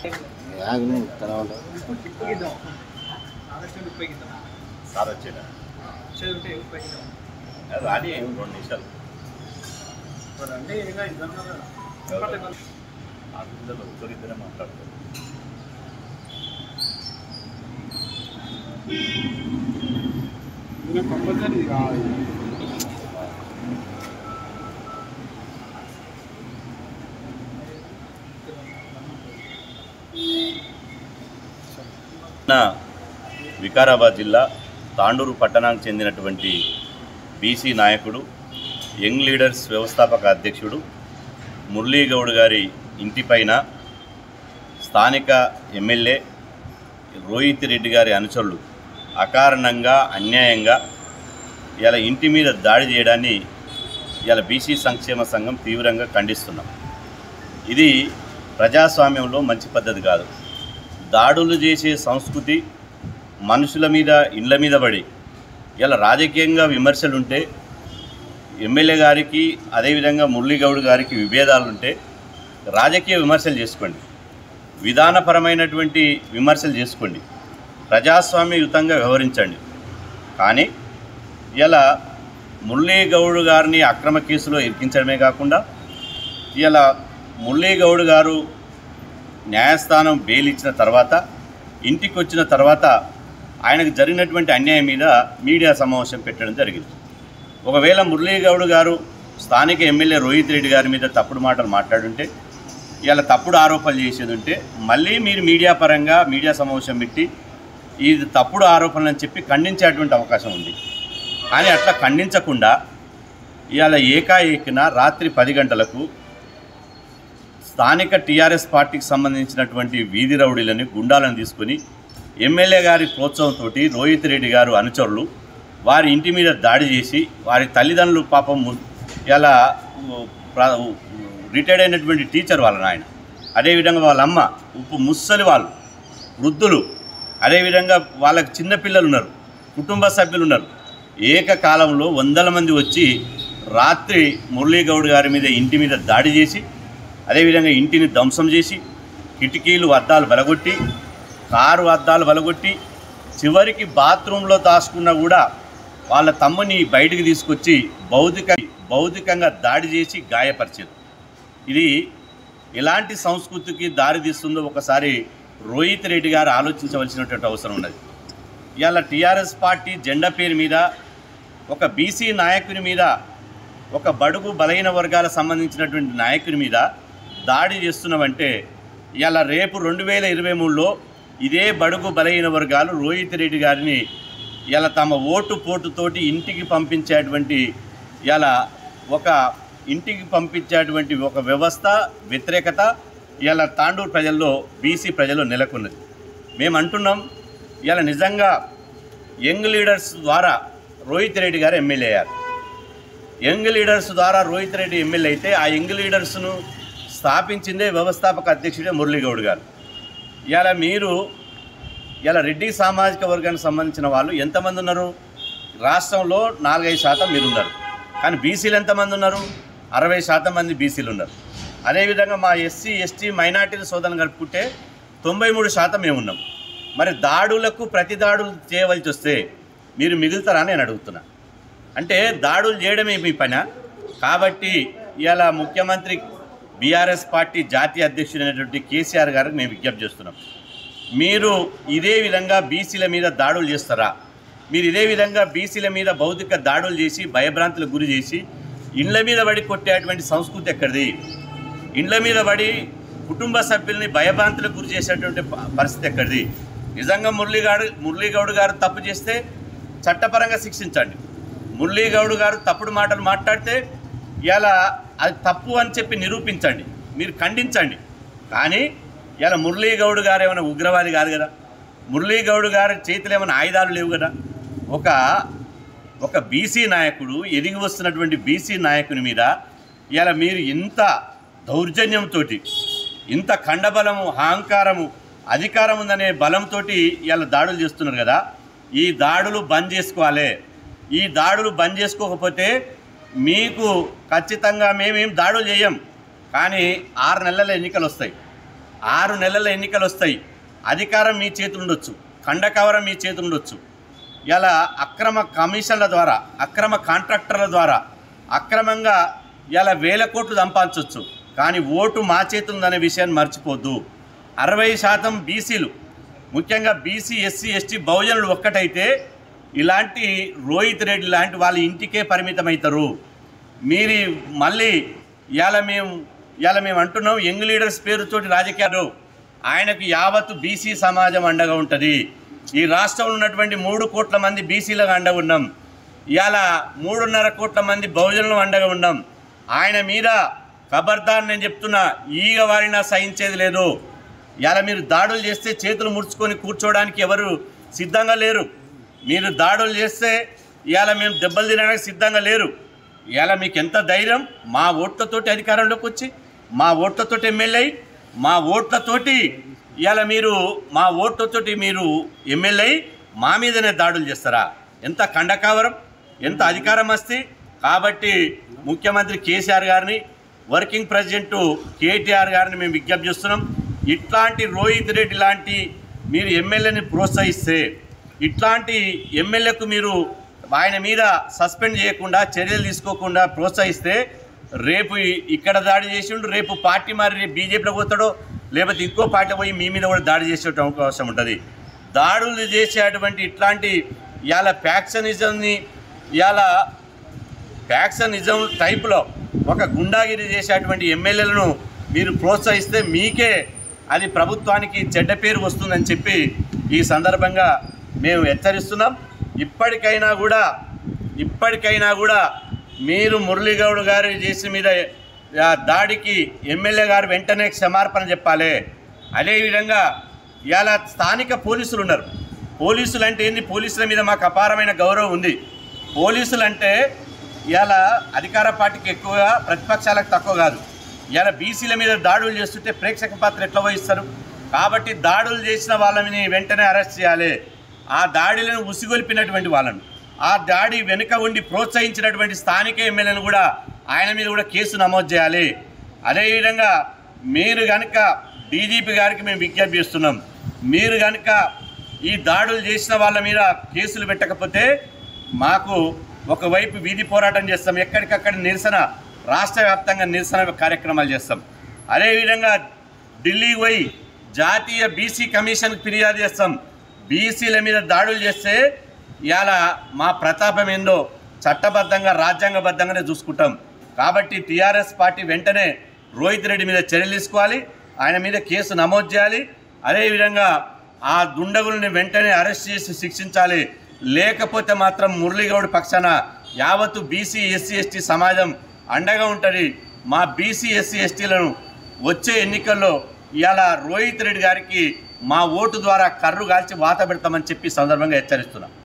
ఆగిన తర్వాత సార్ వచ్చేదా రాని రెండు నిమిషాలు ఆ పిల్లలు ఇద్దరిద్దరే మాట్లాడుతారు కంపల్సరీ కావాలి నా వికారాబాద్ జిల్లా తాండూరు పట్టణానికి చెందినటువంటి బీసీ నాయకుడు యంగ్ లీడర్స్ వ్యవస్థాపక అధ్యక్షుడు మురళీగౌడ్ గారి ఇంటిపైన స్థానిక ఎమ్మెల్యే రోహిత్ రెడ్డి గారి అనుచరులు అకారణంగా అన్యాయంగా ఇలా ఇంటి మీద దాడి చేయడాన్ని ఇలా బీసీ సంక్షేమ సంఘం తీవ్రంగా ఖండిస్తున్నాం ఇది ప్రజాస్వామ్యంలో మంచి పద్ధతి కాదు దాడులు చేసే సంస్కృతి మనుషుల మీద ఇండ్ల మీద పడి ఇలా రాజకీయంగా విమర్శలు ఉంటే ఎమ్మెల్యే గారికి అదేవిధంగా మురళీగౌడ్ గారికి విభేదాలు ఉంటే రాజకీయ విమర్శలు చేసుకోండి విధానపరమైనటువంటి విమర్శలు చేసుకోండి ప్రజాస్వామ్యయుతంగా వ్యవహరించండి కానీ ఇలా మురళీగౌడ్ గారిని అక్రమ కేసులో ఇరికించడమే కాకుండా ఇలా మురళీగౌడ్ గారు న్యాయస్థానం బెయిల్ ఇచ్చిన తర్వాత ఇంటికి వచ్చిన తర్వాత ఆయనకు జరిగినటువంటి అన్యాయం మీద మీడియా సమావేశం పెట్టడం జరిగింది ఒకవేళ మురళీగౌడ్ గారు స్థానిక ఎమ్మెల్యే రోహిత్ రెడ్డి గారి మీద తప్పుడు మాటలు మాట్లాడుంటే ఇలా తప్పుడు ఆరోపణలు చేసేది ఉంటే మళ్ళీ మీరు మీడియా పరంగా మీడియా సమావేశం పెట్టి ఇది తప్పుడు ఆరోపణలు అని చెప్పి ఖండించేటువంటి అవకాశం ఉంది కానీ అట్లా ఖండించకుండా ఇవాళ ఏకాఏకిన రాత్రి పది గంటలకు స్థానిక టీఆర్ఎస్ పార్టీకి సంబంధించినటువంటి వీధి రౌడీలని గుండాలను తీసుకొని ఎమ్మెల్యే గారి ప్రోత్సాహంతో రోహిత్ రెడ్డి గారు అనుచరులు వారి ఇంటి మీద దాడి చేసి వారి తల్లిదండ్రులు పాపం ము- ఇలా ప్ర- రిటైర్డ్ అయినటువంటి టీచర్ వాళ్ళ నాయన అదేవిధంగా వాళ్ళ అమ్మ ఉప్పు ముస్సలి వాళ్ళు వృద్ధులు అదేవిధంగా వాళ్ళకి చిన్నపిల్లలు ఉన్నారు కుటుంబ సభ్యులు ఉన్నారు ఏకకాలంలో వందల మంది వచ్చి రాత్రి మురళీగౌడ్ గారి మీద ఇంటి మీద దాడి చేసి అదేవిధంగా ఇంటిని ధ్వంసం చేసి కిటికీలు అద్దాలు వెలగొట్టి కారు అద్దాలు వెలగొట్టి చివరికి బాత్రూంలో దాచుకున్నా కూడా వాళ్ళ తమ్ముని బయటికి తీసుకొచ్చి భౌతిక భౌతికంగా దాడి చేసి గాయపరిచారు ఇది ఎలాంటి సంస్కృతికి దారి తీస్తుందో ఒకసారి రోహిత్ రెడ్డి గారు ఆలోచించవలసినటువంటి అవసరం ఉన్నది ఇవాళ టీఆర్ఎస్ పార్టీ జెండా పేరు మీద ఒక బీసీ నాయకుని మీద ఒక బడుగు బలహీన వర్గాల సంబంధించినటువంటి నాయకుని మీద దాడి చేస్తున్నామంటే ఇవాళ రేపు రెండు వేల ఇరవై మూడులో ఇదే బడుగు బలహీన వర్గాలు రోహిత్ రెడ్డి గారిని ఇలా తమ ఓటు పోటుతోటి ఇంటికి పంపించేటువంటి ఇలా ఒక ఇంటికి పంపించేటువంటి ఒక వ్యవస్థ వ్యతిరేకత ఇలా తాండూరు ప్రజల్లో బీసీ ప్రజల్లో నెలకొన్నది మేము అంటున్నాం ఇలా నిజంగా యంగ్ లీడర్స్ ద్వారా రోహిత్ రెడ్డి గారు ఎమ్మెల్యే అయ్యారు యంగ్ లీడర్స్ ద్వారా రోహిత్ రెడ్డి ఎమ్మెల్యే అయితే ఆ యంగ్ లీడర్స్ను స్థాపించిందే వ్యవస్థాపక అధ్యక్షుడే మురళీగౌడ్ గారు ఇలా మీరు ఇలా రెడ్డి సామాజిక వర్గానికి సంబంధించిన వాళ్ళు ఎంతమంది ఉన్నారు రాష్ట్రంలో నాలుగైదు శాతం మీరు ఉన్నారు కానీ బీసీలు ఎంతమంది ఉన్నారు అరవై శాతం మంది బీసీలు ఉన్నారు అదేవిధంగా మా ఎస్సీ ఎస్టీ మైనార్టీల సోదరులు కలుపుకుంటే తొంభై మూడు శాతం మేము ఉన్నాం మరి దాడులకు ప్రతి దాడులు చేయవలసి వస్తే మీరు మిగులుతారా అని నేను అడుగుతున్నా అంటే దాడులు చేయడమే మీ పని కాబట్టి ఇలా ముఖ్యమంత్రి బీఆర్ఎస్ పార్టీ జాతీయ అధ్యక్షుడైనటువంటి కేసీఆర్ గారికి మేము విజ్ఞప్తి చేస్తున్నాం మీరు ఇదే విధంగా బీసీల మీద దాడులు చేస్తారా మీరు ఇదే విధంగా బీసీల మీద భౌతిక దాడులు చేసి భయభ్రాంతులకు గురి చేసి ఇండ్ల మీద పడి కొట్టేటువంటి సంస్కృతి ఎక్కడిది ఇండ్ల మీద పడి కుటుంబ సభ్యుల్ని భయభ్రాంతులకు గురి చేసేటువంటి ప- పరిస్థితి ఎక్కడిది నిజంగా మురళీగాడు మురళీగౌడ్ గారు తప్పు చేస్తే చట్టపరంగా శిక్షించండి మురళీగౌడ్ గారు తప్పుడు మాటలు మాట్లాడితే ఇలా అది తప్పు అని చెప్పి నిరూపించండి మీరు ఖండించండి కానీ ఇలా మురళీగౌడ్ గారు ఏమైనా ఉగ్రవాది కాదు కదా మురళీగౌడ్ గారి చేతిలో ఏమైనా ఆయుధాలు లేవు కదా ఒక ఒక బీసీ నాయకుడు ఎదిగి వస్తున్నటువంటి బీసీ నాయకుని మీద ఇలా మీరు ఇంత దౌర్జన్యంతో ఇంత ఖండబలము అహంకారము అధికారం ఉందనే బలంతో ఇలా దాడులు చేస్తున్నారు కదా ఈ దాడులు బంద్ చేసుకోవాలి ఈ దాడులు బంద్ చేసుకోకపోతే మీకు ఖచ్చితంగా మేమేం దాడులు చేయం కానీ ఆరు నెలల ఎన్నికలు వస్తాయి ఆరు నెలల ఎన్నికలు వస్తాయి అధికారం మీ చేతులు ఉండొచ్చు ఖండకవరం మీ చేతులు ఉండొచ్చు ఇలా అక్రమ కమిషన్ల ద్వారా అక్రమ కాంట్రాక్టర్ల ద్వారా అక్రమంగా ఇలా వేల కోట్లు సంపాదించవచ్చు కానీ ఓటు మా చేతులు ఉందనే విషయాన్ని మర్చిపోద్దు అరవై శాతం బీసీలు ముఖ్యంగా బీసీ ఎస్సీ ఎస్టీ బహుజనులు ఒక్కటైతే ఇలాంటి రోహిత్ రెడ్డి లాంటి వాళ్ళ ఇంటికే పరిమితమవుతారు మీరు మళ్ళీ ఇవాళ మేము ఇవాళ మేము అంటున్నాం యంగ్ లీడర్స్ పేరుతోటి రాజకీయాలు ఆయనకు యావత్తు బీసీ సమాజం అండగా ఉంటుంది ఈ రాష్ట్రంలో ఉన్నటువంటి మూడు కోట్ల మంది బీసీలకు అండగా ఉన్నాం ఇవాళ మూడున్నర కోట్ల మంది బహుజనులు అండగా ఉన్నాం ఆయన మీద ఖబర్దార్ నేను చెప్తున్నా ఈగ వారినా సహించేది లేదు ఇవాళ మీరు దాడులు చేస్తే చేతులు ముడుచుకొని కూర్చోవడానికి ఎవరు సిద్ధంగా లేరు మీరు దాడులు చేస్తే ఇవాళ మేము దెబ్బలు తినడానికి సిద్ధంగా లేరు ఇవాళ మీకు ఎంత ధైర్యం మా ఓట్లతోటి అధికారంలోకి వచ్చి మా ఓట్లతోటి ఎమ్మెల్యే అయి, మా ఓట్లతోటి ఇవాళ మీరు మా ఓట్లతోటి మీరు ఎమ్మెల్యే అయి, మా మీదనే దాడులు చేస్తారా ఎంత ఖండకావరం ఎంత అధికారం వస్తే కాబట్టి ముఖ్యమంత్రి కేసీఆర్ గారిని వర్కింగ్ ప్రెసిడెంట్ కేటీఆర్ గారిని మేము విజ్ఞప్తి చేస్తున్నాం ఇట్లాంటి రోహిత్ రెడ్డి లాంటి మీరు ఎమ్మెల్యేని ప్రోత్సహిస్తే ఇట్లాంటి ఎమ్మెల్యేకు మీరు ఆయన మీద సస్పెండ్ చేయకుండా చర్యలు తీసుకోకుండా ప్రోత్సహిస్తే రేపు ఇక్కడ దాడి చేసిండు రేపు పార్టీ మరి రేపు బీజేపీలో పోతాడో లేకపోతే ఇంకో పార్టీ పోయి మీ మీద కూడా దాడి చేసే అవకాశం ఉంటుంది దాడులు చేసేటువంటి ఇట్లాంటి ఇవాళ ఫ్యాక్షనిజంని ఇవాళ ఫ్యాక్షనిజం టైప్లో ఒక గుండాగిరి చేసేటువంటి ఎమ్మెల్యేలను మీరు ప్రోత్సహిస్తే మీకే అది ప్రభుత్వానికి చెడ్డ పేరు వస్తుందని చెప్పి ఈ సందర్భంగా మేము హెచ్చరిస్తున్నాం ఇప్పటికైనా కూడా ఇప్పటికైనా కూడా మీరు మురళీగౌడ్ గారి చేసి మీద ఆ, దాడికి ఎమ్మెల్యే గారు వెంటనే క్షమార్పణ చెప్పాలి అదేవిధంగా ఇవాళ స్థానిక పోలీసులు ఉన్నారు పోలీసులు అంటే ఏంది పోలీసుల మీద మాకు అపారమైన గౌరవం ఉంది పోలీసులు అంటే ఇవాళ అధికార పార్టీకి ఎక్కువగా ప్రతిపక్షాలకు తక్కువ కాదు ఇవాళ బీసీల మీద దాడులు చేస్తుంటే ప్రేక్షక పాత్ర ఎట్లా వహిస్తారు కాబట్టి దాడులు చేసిన వాళ్ళని వెంటనే అరెస్ట్ చేయాలి ఆ దాడులను ఉసిగొల్పినటువంటి వాళ్ళను ఆ దాడి వెనుక ఉండి ప్రోత్సహించినటువంటి స్థానిక ఎమ్మెల్యేను కూడా ఆయన మీద కూడా కేసు నమోదు చేయాలి అదేవిధంగా మీరు కనుక డీజీపీ గారికి మేము విజ్ఞప్తి చేస్తున్నాం మీరు కనుక ఈ దాడులు చేసిన వాళ్ళ మీద కేసులు పెట్టకపోతే మాకు ఒకవైపు వీధి పోరాటం చేస్తాం ఎక్కడికక్కడ నిరసన రాష్ట్ర వ్యాప్తంగా నిరసన కార్యక్రమాలు చేస్తాం అదేవిధంగా ఢిల్లీకి పోయి జాతీయ బీసీ కమిషన్కి ఫిర్యాదు చేస్తాం బీసీల మీద దాడులు చేస్తే ఇవాళ మా ప్రతాపం ఏందో చట్టబద్ధంగా రాజ్యాంగబద్ధంగానే చూసుకుంటాం కాబట్టి టీఆర్ఎస్ పార్టీ వెంటనే రోహిత్ రెడ్డి మీద చర్యలు తీసుకోవాలి ఆయన మీద కేసు నమోదు చేయాలి అదేవిధంగా ఆ దుండగుల్ని వెంటనే అరెస్ట్ చేసి శిక్షించాలి లేకపోతే మాత్రం మురళీగౌడ్ పక్షాన యావత్తు బీసీ ఎస్సీ ఎస్టీ సమాజం అండగా ఉంటుంది మా బీసీ ఎస్సీ ఎస్టీలను వచ్చే ఎన్నికల్లో ఇవాళ రోహిత్ రెడ్డి గారికి మా ఓటు ద్వారా కర్రు కాల్చి వాత పెడతామని చెప్పి ఈ సందర్భంగా హెచ్చరిస్తున్నాం